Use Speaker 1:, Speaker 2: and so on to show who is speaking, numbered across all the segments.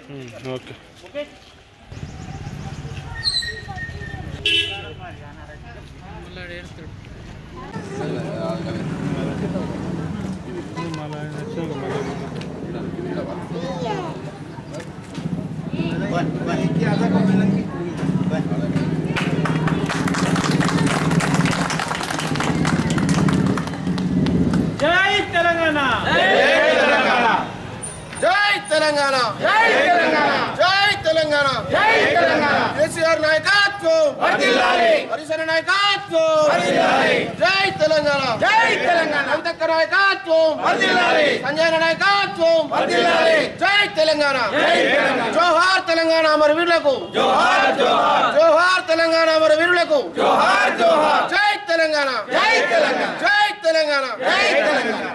Speaker 1: okay
Speaker 2: జై తెలంగాణ
Speaker 3: జై తెలంగాణ జై తెలంగాణ జై తెలంగాణ జై తెలంగాణ కేసీఆర్ నాయకత్వం వర్ధిల్లాలి హరిశర నాయకత్వం వర్ధిల్లాలి జై తెలంగాణ జై తెలంగాణ అంతక్క నాయకత్వం వర్ధిల్లాలి సంజయ్ నాయకత్వం వర్ధిల్లాలి జై తెలంగాణ జై తెలంగాణ జోహార్ తెలంగాణ అమర వీరులకు జోహార్ జోహార్ జోహార్ తెలంగాణ అమర వీరులకు జోహార్ జోహార్ జై తెలంగాణ జై తెలంగాణ జై తెలంగాణ జై తెలంగాణ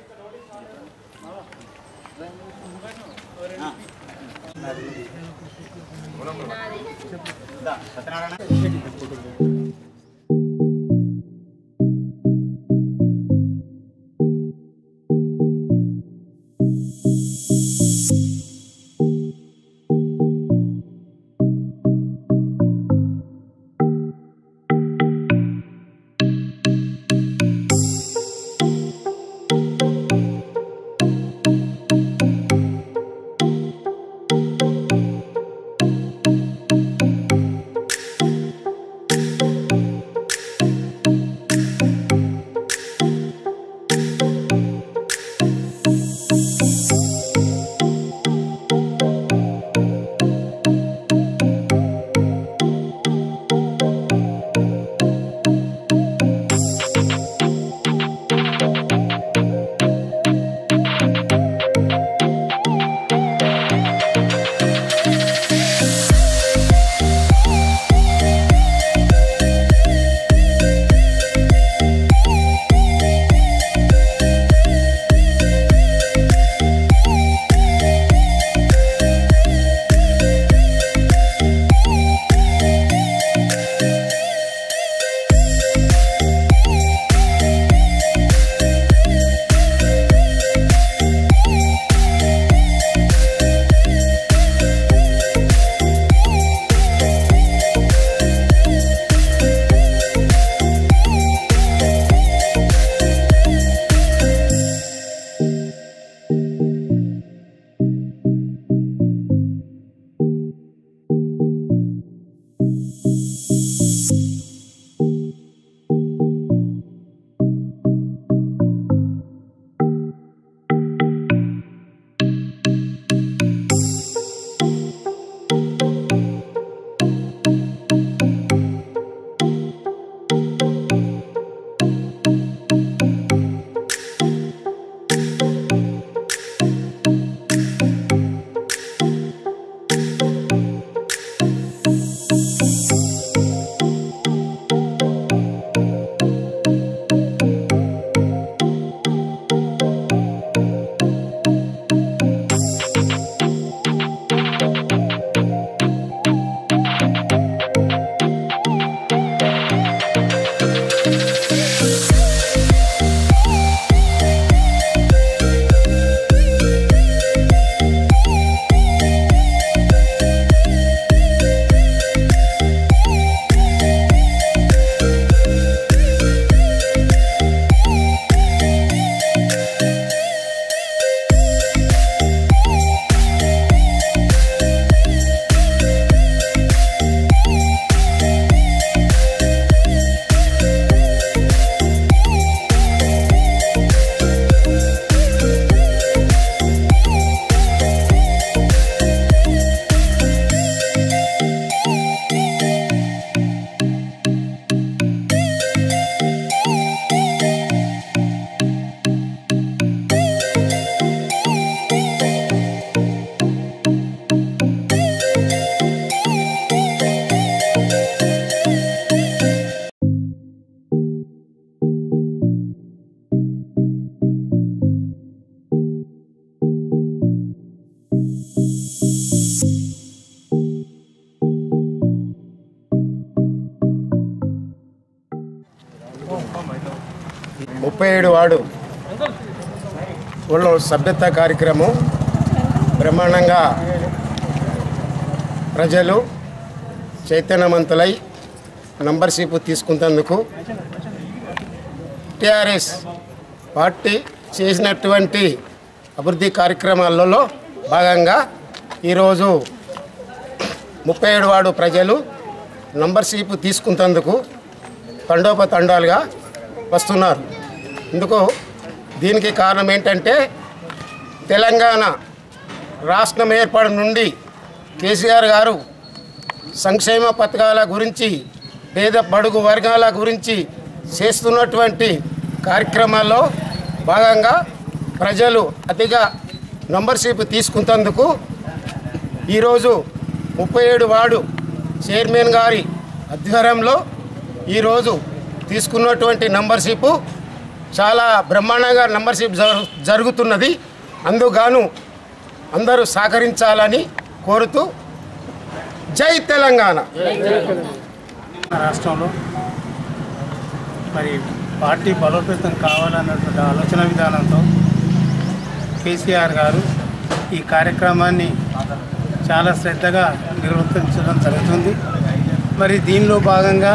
Speaker 3: ముప్పై ఏడు వాడు ఊళ్ళో సభ్యత కార్యక్రమం బ్రహ్మాండంగా
Speaker 1: ప్రజలు చైతన్యవంతులై నంబర్షిప్ తీసుకున్నందుకు టిఆర్ఎస్ పార్టీ చేసినటువంటి అభివృద్ధి కార్యక్రమాలలో భాగంగా ఈరోజు ముప్పై ఏడు వాడు ప్రజలు నంబర్షిప్ తీసుకున్నందుకు తండోపతండాలుగా వస్తున్నారు ఇందుకు దీనికి కారణం ఏంటంటే తెలంగాణ రాష్ట్రం ఏర్పడి నుండి కేసీఆర్ గారు సంక్షేమ పథకాల గురించి పేద బడుగు వర్గాల గురించి చేస్తున్నటువంటి కార్యక్రమాల్లో భాగంగా ప్రజలు అతిగా నంబర్షిప్ తీసుకున్నందుకు ఈరోజు ముప్పై ఏడు వార్డు చైర్మన్ గారి ఆధ్వర్యంలో ఈరోజు తీసుకున్నటువంటి నంబర్షిప్ చాలా బ్రహ్మాండంగా నంబర్షిప్ జరు- జరుగుతున్నది అందుగాను అందరూ సహకరించాలని కోరుతూ జై తెలంగాణ
Speaker 2: రాష్ట్రంలో మరి పార్టీ బలోపేతం కావాలన్నటువంటి ఆలోచన విధానంతో కేసీఆర్ గారు ఈ కార్యక్రమాన్ని చాలా శ్రద్ధగా నిర్వర్తించడం జరుగుతుంది మరి దీనిలో భాగంగా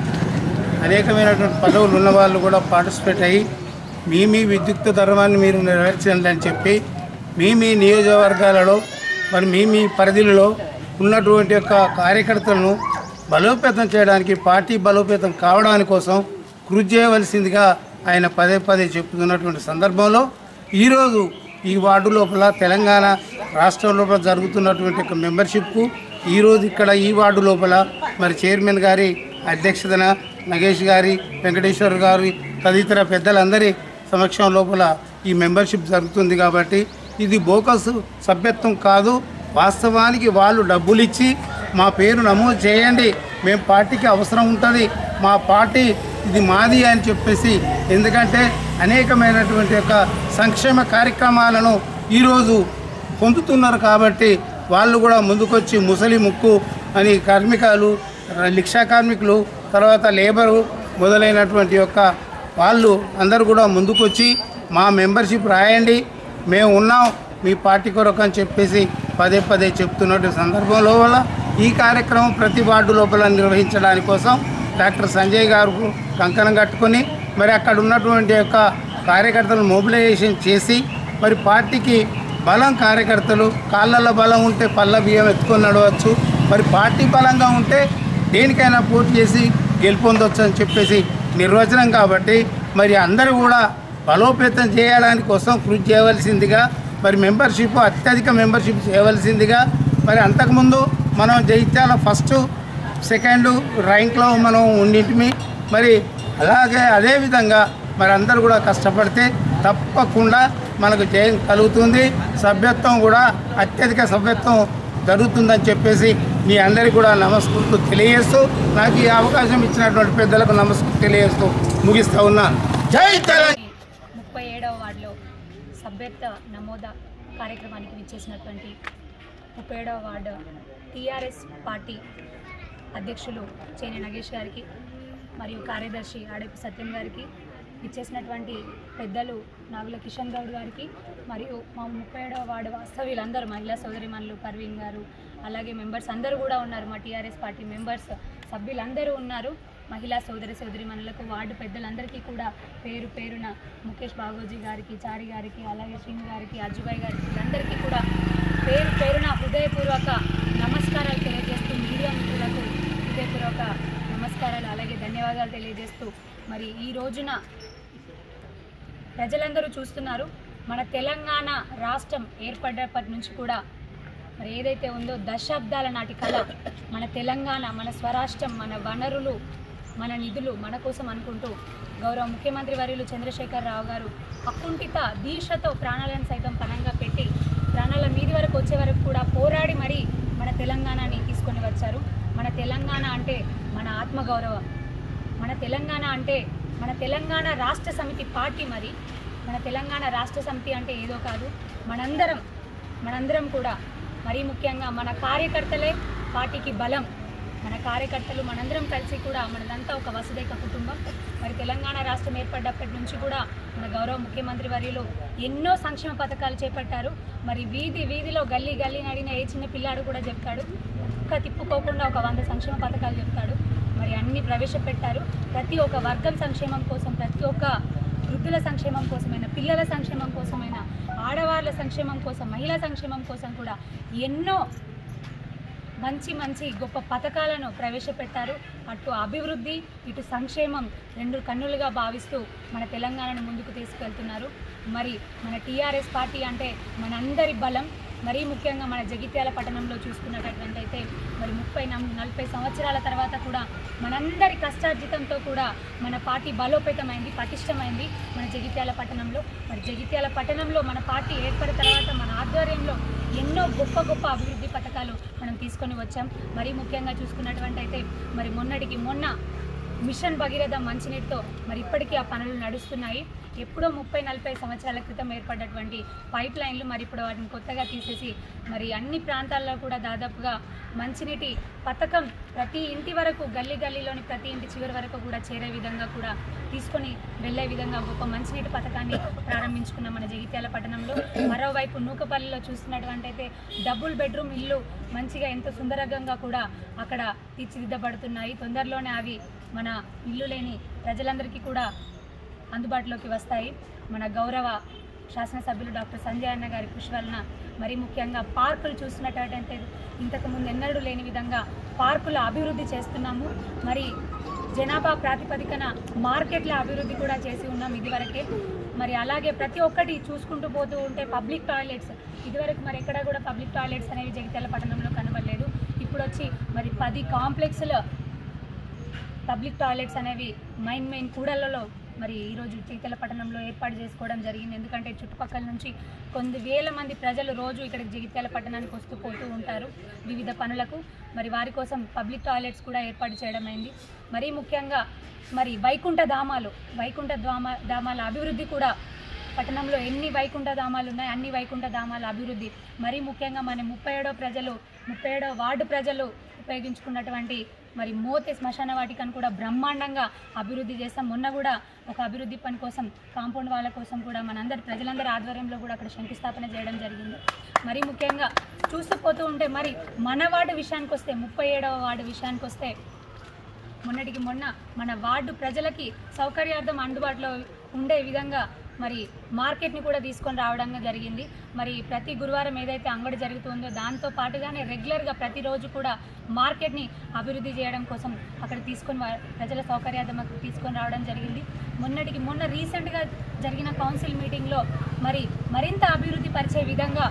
Speaker 2: అనేకమైనటువంటి పదవులు ఉన్న వాళ్ళు కూడా పార్టిసిపేట్ అయ్యి మీ మీ విద్యుక్త ధర్మాన్ని మీరు నెరవేర్చండి అని చెప్పి మీ మీ నియోజకవర్గాలలో మరి మీ మీ పరిధిలో ఉన్నటువంటి యొక్క కార్యకర్తలను బలోపేతం చేయడానికి పార్టీ బలోపేతం కావడానికి కోసం కృషి చేయవలసిందిగా ఆయన పదే పదే చెప్తున్నటువంటి సందర్భంలో ఈరోజు ఈ వార్డు లోపల తెలంగాణ రాష్ట్రం లోపల జరుగుతున్నటువంటి ఒక మెంబర్షిప్కు ఈరోజు ఇక్కడ ఈ వార్డు లోపల మరి చైర్మన్ గారి అధ్యక్షతన నగేష్ గారి వెంకటేశ్వర్ గారి తదితర పెద్దలందరి సమక్షం లోపల ఈ మెంబర్షిప్ జరుగుతుంది కాబట్టి ఇది బోకస్ సభ్యత్వం కాదు వాస్తవానికి వాళ్ళు డబ్బులు ఇచ్చి మా పేరు నమోదు చేయండి మేము పార్టీకి అవసరం ఉంటుంది మా పార్టీ ఇది మాది అని చెప్పేసి ఎందుకంటే అనేకమైనటువంటి యొక్క సంక్షేమ కార్యక్రమాలను ఈరోజు పొందుతున్నారు కాబట్టి వాళ్ళు కూడా ముందుకొచ్చి ముసలి ముక్కు అని కార్మికాలు రిక్షా కార్మికులు తర్వాత లేబరు మొదలైనటువంటి యొక్క వాళ్ళు అందరూ కూడా ముందుకొచ్చి మా మెంబర్షిప్ రాయండి మేము ఉన్నాం మీ పార్టీ కొరకు అని చెప్పేసి పదే పదే చెప్తున్నటువంటి సందర్భంలో వల్ల ఈ కార్యక్రమం ప్రతి వార్డు లోపల నిర్వహించడానికి కోసం డాక్టర్ సంజయ్ గారు కంకణం కట్టుకొని మరి అక్కడ ఉన్నటువంటి యొక్క కార్యకర్తలను మొబిలైజేషన్ చేసి మరి పార్టీకి బలం కార్యకర్తలు కాళ్ళల్లో బలం ఉంటే పళ్ళ బియ్యం ఎత్తుకొని నడవచ్చు మరి పార్టీ బలంగా ఉంటే దేనికైనా పోటీ చేసి గెలుపొందొచ్చు అని చెప్పేసి నిర్వచనం కాబట్టి మరి అందరూ కూడా బలోపేతం చేయడానికి కోసం కృషి చేయవలసిందిగా మరి మెంబర్షిప్ అత్యధిక మెంబర్షిప్ చేయవలసిందిగా మరి అంతకుముందు మనం జైత్యాల ఫస్ట్ సెకండ్ ర్యాంక్లో మనం ఉండింటిమి మరి అలాగే అదేవిధంగా మరి అందరూ కూడా కష్టపడితే తప్పకుండా మనకు జయం కలుగుతుంది సభ్యత్వం కూడా అత్యధిక సభ్యత్వం జరుగుతుందని చెప్పేసి మీ అందరికీ కూడా నమస్కృతులు తెలియజేస్తూ నాకు ఈ అవకాశం ఇచ్చినటువంటి పెద్దలకు నమస్కృతి తెలియజేస్తూ ముగిస్తూ ఉన్నాను
Speaker 1: జై తెలంగాణ
Speaker 4: ముప్పై ఏడవ వార్డులో సభ్యత్వ నమోదా కార్యక్రమానికి విచ్చేసినటువంటి ముప్పై ఏడవ వార్డు టీఆర్ఎస్ పార్టీ అధ్యక్షులు చేని నగేష్ గారికి మరియు కార్యదర్శి ఆడపి సత్యం గారికి ఇచ్చేసినటువంటి పెద్దలు నాగుల కిషన్ గౌడ్ గారికి మరియు మా ముప్పై ఏడవ వార్డు వాస్తవ్యులందరూ మహిళా సోదరిమణులు పర్వీన్ గారు అలాగే మెంబర్స్ అందరూ కూడా ఉన్నారు మా టీఆర్ఎస్ పార్టీ మెంబర్స్ సభ్యులందరూ ఉన్నారు మహిళా సోదరి సోదరిమణులకు వార్డు పెద్దలందరికీ కూడా పేరు పేరున ముఖేష్ బాగోజీ గారికి చారి గారికి అలాగే శ్రీని గారికి అజ్జుబాయ్ గారికి వీళ్ళందరికీ కూడా పేరు పేరున హృదయపూర్వక నమస్కారాలు తెలియజేస్తూ మీడియా మిత్రులకు హృదయపూర్వక నమస్కారాలు అలాగే ధన్యవాదాలు తెలియజేస్తూ మరి ఈ రోజున ప్రజలందరూ చూస్తున్నారు మన తెలంగాణ రాష్ట్రం ఏర్పడ్డప్పటి నుంచి కూడా మరి ఏదైతే ఉందో దశాబ్దాల నాటి కళ మన తెలంగాణ మన స్వరాష్ట్రం మన వనరులు మన నిధులు మన కోసం అనుకుంటూ గౌరవ ముఖ్యమంత్రి వర్యులు చంద్రశేఖర్ రావు గారు అకుంఠిత దీక్షతో ప్రాణాలను సైతం పణంగా పెట్టి ప్రాణాల మీది వరకు వచ్చే వరకు కూడా పోరాడి మరి మన తెలంగాణని తీసుకొని వచ్చారు మన తెలంగాణ అంటే మన ఆత్మగౌరవం మన తెలంగాణ అంటే మన తెలంగాణ రాష్ట్ర సమితి పార్టీ మరి మన తెలంగాణ రాష్ట్ర సమితి అంటే ఏదో కాదు మనందరం మనందరం కూడా మరీ ముఖ్యంగా మన కార్యకర్తలే పార్టీకి బలం మన కార్యకర్తలు మనందరం కలిసి కూడా మనదంతా ఒక వసుదైక కుటుంబం మరి తెలంగాణ రాష్ట్రం ఏర్పడ్డప్పటి నుంచి కూడా మన గౌరవ ముఖ్యమంత్రి వర్యులు ఎన్నో సంక్షేమ పథకాలు చేపట్టారు మరి వీధి వీధిలో గల్లీ గల్లీ నడిన ఏ చిన్న పిల్లాడు కూడా చెప్తాడు పక్క తిప్పుకోకుండా ఒక వంద సంక్షేమ పథకాలు చెప్తాడు మరి అన్ని ప్రవేశపెట్టారు ప్రతి ఒక్క వర్గం సంక్షేమం కోసం ప్రతి ఒక్క వృద్ధుల సంక్షేమం కోసమైనా పిల్లల సంక్షేమం కోసమైనా ఆడవాళ్ళ సంక్షేమం కోసం మహిళా సంక్షేమం కోసం కూడా ఎన్నో మంచి మంచి గొప్ప పథకాలను ప్రవేశపెట్టారు అటు అభివృద్ధి ఇటు సంక్షేమం రెండు కన్నులుగా భావిస్తూ మన తెలంగాణను ముందుకు తీసుకెళ్తున్నారు మరి మన టీఆర్ఎస్ పార్టీ అంటే మనందరి బలం మరీ ముఖ్యంగా మన జగిత్యాల పట్టణంలో చూసుకున్నటువంటి అయితే మరి ముప్పై నం- నలభై సంవత్సరాల తర్వాత కూడా మనందరి కష్టార్జితంతో కూడా మన పార్టీ బలోపేతమైంది పటిష్టమైంది మన జగిత్యాల పట్టణంలో మరి జగిత్యాల పట్టణంలో మన పార్టీ ఏర్పడిన తర్వాత మన ఆధ్వర్యంలో ఎన్నో గొప్ప గొప్ప అభివృద్ధి పథకాలు మనం తీసుకొని వచ్చాం మరీ ముఖ్యంగా చూసుకున్నటువంటి అయితే మరి మొన్నటికి మొన్న మిషన్ భగీరథ మంచినీటితో మరి ఇప్పటికీ ఆ పనులు నడుస్తున్నాయి ఎప్పుడో ముప్పై నలభై సంవత్సరాల క్రితం ఏర్పడ్డటువంటి పైప్ లైన్లు మరి ఇప్పుడు వాటిని కొత్తగా తీసేసి మరి అన్ని ప్రాంతాల్లో కూడా దాదాపుగా మంచినీటి పథకం ప్రతి ఇంటి వరకు గల్లీ గల్లీలోని ప్రతి ఇంటి చివరి వరకు కూడా చేరే విధంగా కూడా తీసుకొని వెళ్ళే విధంగా గొప్ప మంచినీటి పథకాన్ని ప్రారంభించుకున్నాం మన జగిత్యాల పట్టణంలో మరోవైపు నూకపల్లిలో చూస్తున్నటువంటి అయితే డబుల్ బెడ్రూమ్ ఇల్లు మంచిగా ఎంతో సుందరంగా కూడా అక్కడ తీర్చిదిద్దబడుతున్నాయి తొందరలోనే అవి మన ఇల్లు లేని ప్రజలందరికీ కూడా అందుబాటులోకి వస్తాయి మన గౌరవ శాసనసభ్యులు డాక్టర్ సంజయ్ అన్న గారి కృషి వలన మరీ ముఖ్యంగా పార్కులు చూసినట్టయితే ఇంతకుముందు ఎన్నడూ లేని విధంగా పార్కుల అభివృద్ధి చేస్తున్నాము మరి జనాభా ప్రాతిపదికన మార్కెట్ల అభివృద్ధి కూడా చేసి ఉన్నాం ఇదివరకే మరి అలాగే ప్రతి ఒక్కటి చూసుకుంటూ పోతూ ఉంటే పబ్లిక్ టాయిలెట్స్ ఇదివరకు మరి ఎక్కడ కూడా పబ్లిక్ టాయిలెట్స్ అనేవి జగిత్యాల పట్టణంలో కనబడలేదు ఇప్పుడు వచ్చి మరి పది కాంప్లెక్స్లో పబ్లిక్ టాయిలెట్స్ అనేవి మెయిన్ మెయిన్ కూడళ్లలో మరి ఈరోజు చీతల పట్టణంలో ఏర్పాటు చేసుకోవడం జరిగింది ఎందుకంటే చుట్టుపక్కల నుంచి కొన్ని వేల మంది ప్రజలు రోజు ఇక్కడికి జగిత్యాల పట్టణానికి వస్తూ పోతూ ఉంటారు వివిధ పనులకు మరి వారి కోసం పబ్లిక్ టాయిలెట్స్ కూడా ఏర్పాటు చేయడం అయింది మరీ ముఖ్యంగా మరి వైకుంఠ ధామాలు వైకుంఠ ధామ ధామాల అభివృద్ధి కూడా పట్టణంలో ఎన్ని వైకుంఠ ధామాలు ఉన్నాయి అన్ని వైకుంఠ ధామాల అభివృద్ధి మరీ ముఖ్యంగా మన ముప్పై ఏడో ప్రజలు ముప్పై ఏడో వార్డు ప్రజలు ఉపయోగించుకున్నటువంటి మరి మోతే శ్మశాన వాటికను కూడా బ్రహ్మాండంగా అభివృద్ధి చేస్తాం మొన్న కూడా ఒక అభివృద్ధి పని కోసం కాంపౌండ్ వాళ్ళ కోసం కూడా మనందరి ప్రజలందరి ఆధ్వర్యంలో కూడా అక్కడ శంకుస్థాపన చేయడం జరిగింది మరి ముఖ్యంగా చూస్తూ పోతూ ఉంటే మరి మన వార్డు విషయానికి వస్తే ముప్పై ఏడవ వార్డు విషయానికి వస్తే మొన్నటికి మొన్న మన వార్డు ప్రజలకి సౌకర్యార్థం అందుబాటులో ఉండే విధంగా మరి మార్కెట్ని కూడా తీసుకొని రావడం జరిగింది మరి ప్రతి గురువారం ఏదైతే అంగడి జరుగుతుందో దాంతో పాటుగానే రెగ్యులర్గా ప్రతిరోజు కూడా మార్కెట్ని అభివృద్ధి చేయడం కోసం అక్కడ తీసుకొని వా- ప్రజల సౌకర్యార్థం అక్కడ తీసుకొని రావడం జరిగింది మొన్నటికి మొన్న రీసెంట్గా జరిగిన కౌన్సిల్ మీటింగ్లో మరి మరింత అభివృద్ధి పరిచే విధంగా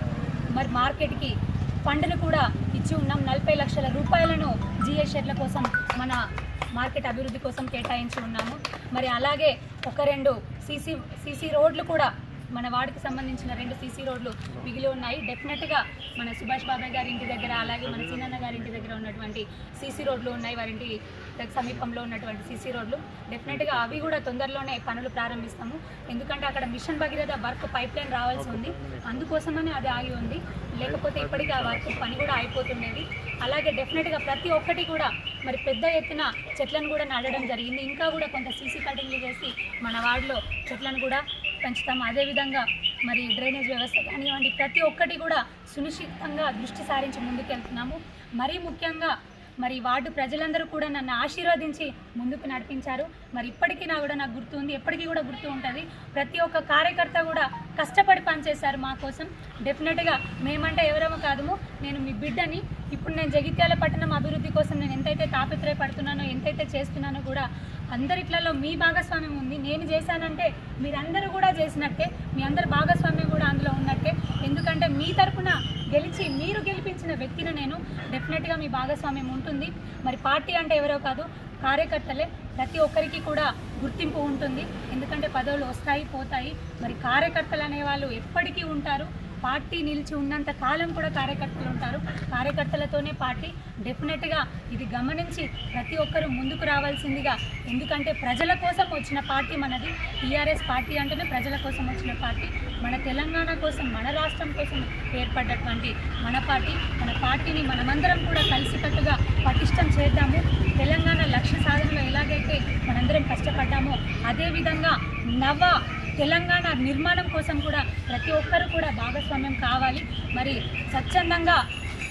Speaker 4: మరి మార్కెట్కి ఫండ్ను కూడా ఇచ్చి ఉన్నాం నలభై లక్షల రూపాయలను జిఎస్ షెడ్ల కోసం మన మార్కెట్ అభివృద్ధి కోసం కేటాయించి ఉన్నాము మరి అలాగే ఒక రెండు సీసీ సీసీ రోడ్లు కూడా మన వార్డుకి సంబంధించిన రెండు సీసీ రోడ్లు మిగిలి ఉన్నాయి డెఫినెట్గా మన సుభాష్ బాబాయ్ గారి ఇంటి దగ్గర అలాగే మన సీనన్న గారి ఇంటి దగ్గర ఉన్నటువంటి సీసీ రోడ్లు ఉన్నాయి వారింటి దగ్గర సమీపంలో ఉన్నటువంటి సీసీ రోడ్లు డెఫినెట్గా అవి కూడా తొందరలోనే పనులు ప్రారంభిస్తాము ఎందుకంటే అక్కడ mission Bhagiratha work pipeline రావాల్సి ఉంది అందుకోసమని అది ఆగి ఉంది లేకపోతే ఇప్పటికీ ఆ వర్క్ పని కూడా అయిపోతుండేది అలాగే డెఫినెట్గా ప్రతి ఒక్కటి కూడా మరి పెద్ద ఎత్తున చెట్లను కూడా నాటడం జరిగింది ఇంకా కూడా కొంత సీసీ కటింగ్లు చేసి మన వార్డులో చెట్లను కూడా పెంచుతాము అదేవిధంగా మరి డ్రైనేజ్ వ్యవస్థ కానివ్వండి ప్రతి ఒక్కటి కూడా సునిశ్చితంగా దృష్టి సారించి ముందుకెళ్తున్నాము మరీ ముఖ్యంగా మరి వార్డు ప్రజలందరూ కూడా నన్ను ఆశీర్వదించి ముందుకు నడిపించారు మరి ఇప్పటికీ నా కూడా నాకు గుర్తు ఉంది ఎప్పటికీ కూడా గుర్తు ఉంటుంది ప్రతి ఒక్క కార్యకర్త కూడా కష్టపడి పనిచేశారు మా కోసం డెఫినెట్గా మేమంటే ఎవరేమో కాదు నేను మీ బిడ్డని ఇప్పుడు నేను జగిత్యాల పట్టణం అభివృద్ధి కోసం నేను ఎంతైతే తాపత్రయపడుతున్నానో ఎంతైతే చేస్తున్నానో కూడా అందరిట్లలో మీ భాగస్వామ్యం ఉంది నేను చేశానంటే మీరందరూ కూడా చేసినట్టే మీ అందరి భాగస్వామ్యం కూడా అందులో ఉన్నట్టే ఎందుకంటే మీ తరపున గెలిచి మీరు గెలిపించిన వ్యక్తిని నేను డెఫినెట్గా మీ భాగస్వామ్యం ఉంటుంది మరి పార్టీ అంటే ఎవరో కాదు కార్యకర్తలే ప్రతి ఒక్కరికి కూడా గుర్తింపు ఉంటుంది ఎందుకంటే పదవులు వస్తాయి పోతాయి మరి కార్యకర్తలు అనేవాళ్ళు ఎప్పటికీ ఉంటారు పార్టీ నిలిచి ఉన్నంత కాలం కూడా కార్యకర్తలు ఉంటారు కార్యకర్తలతోనే పార్టీ డెఫినెట్గా ఇది గమనించి ప్రతి ఒక్కరూ ముందుకు రావాల్సిందిగా ఎందుకంటే ప్రజల కోసం వచ్చిన పార్టీ మనది టీఆర్ఎస్ పార్టీ అంటేనే ప్రజల కోసం వచ్చిన పార్టీ మన తెలంగాణ కోసం మన రాష్ట్రం కోసం ఏర్పడ్డటువంటి మన పార్టీ మన పార్టీని మనమందరం కూడా కలిసికట్టుగా పటిష్టం చేద్దాము తెలంగాణ లక్ష్య సాధనలో ఎలాగైతే మనందరం కష్టపడ్డామో అదేవిధంగా నవ తెలంగాణ నిర్మాణం కోసం కూడా ప్రతి ఒక్కరు కూడా భాగస్వామ్యం కావాలి మరి స్వచ్ఛందంగా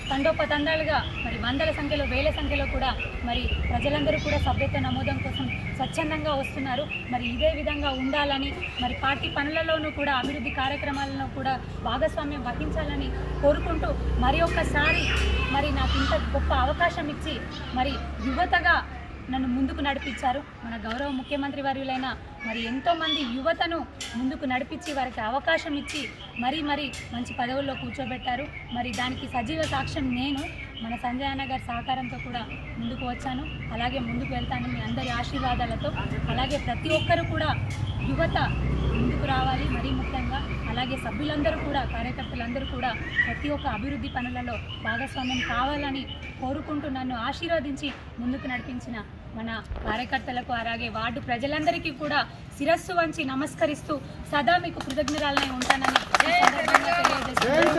Speaker 4: తండోపతండాలుగా మరి వందల సంఖ్యలో వేల సంఖ్యలో కూడా మరి ప్రజలందరూ కూడా సభ్యత్వ నమోదం కోసం స్వచ్ఛందంగా వస్తున్నారు మరి ఇదే విధంగా ఉండాలని మరి పార్టీ పనులలోనూ కూడా అభివృద్ధి కార్యక్రమాలలో కూడా భాగస్వామ్యం వహించాలని కోరుకుంటూ మరి ఒక్కసారి మరి నాకు ఇంత గొప్ప అవకాశం ఇచ్చి మరి యువతగా నన్ను ముందుకు నడిపించారు మన గౌరవ ముఖ్యమంత్రి వర్యులైన మరి ఎంతోమంది యువతను ముందుకు నడిపించి వారికి అవకాశం ఇచ్చి మరీ మరీ మంచి పదవుల్లో కూర్చోబెట్టారు మరి దానికి సజీవ సాక్ష్యం నేను మన సంజయ్ అన్న గారి సహకారంతో కూడా ముందుకు వచ్చాను అలాగే ముందుకు వెళ్తాను మీ అందరి ఆశీర్వాదాలతో అలాగే ప్రతి ఒక్కరు కూడా యువత ముందుకు రావాలి మరీ ముఖ్యంగా అలాగే సభ్యులందరూ కూడా కార్యకర్తలందరూ కూడా ప్రతి ఒక్క అభివృద్ధి పనులలో భాగస్వామ్యం కావాలని కోరుకుంటూ నన్ను ఆశీర్వదించి ముందుకు నడిపించిన మన కార్యకర్తలకు అలాగే వార్డు ప్రజలందరికీ కూడా శిరస్సు వంచి నమస్కరిస్తూ సదా మీకు కృతజ్ఞరాలనే ఉంటానని ఈ సందర్భంగా తెలియజేస్తున్నాను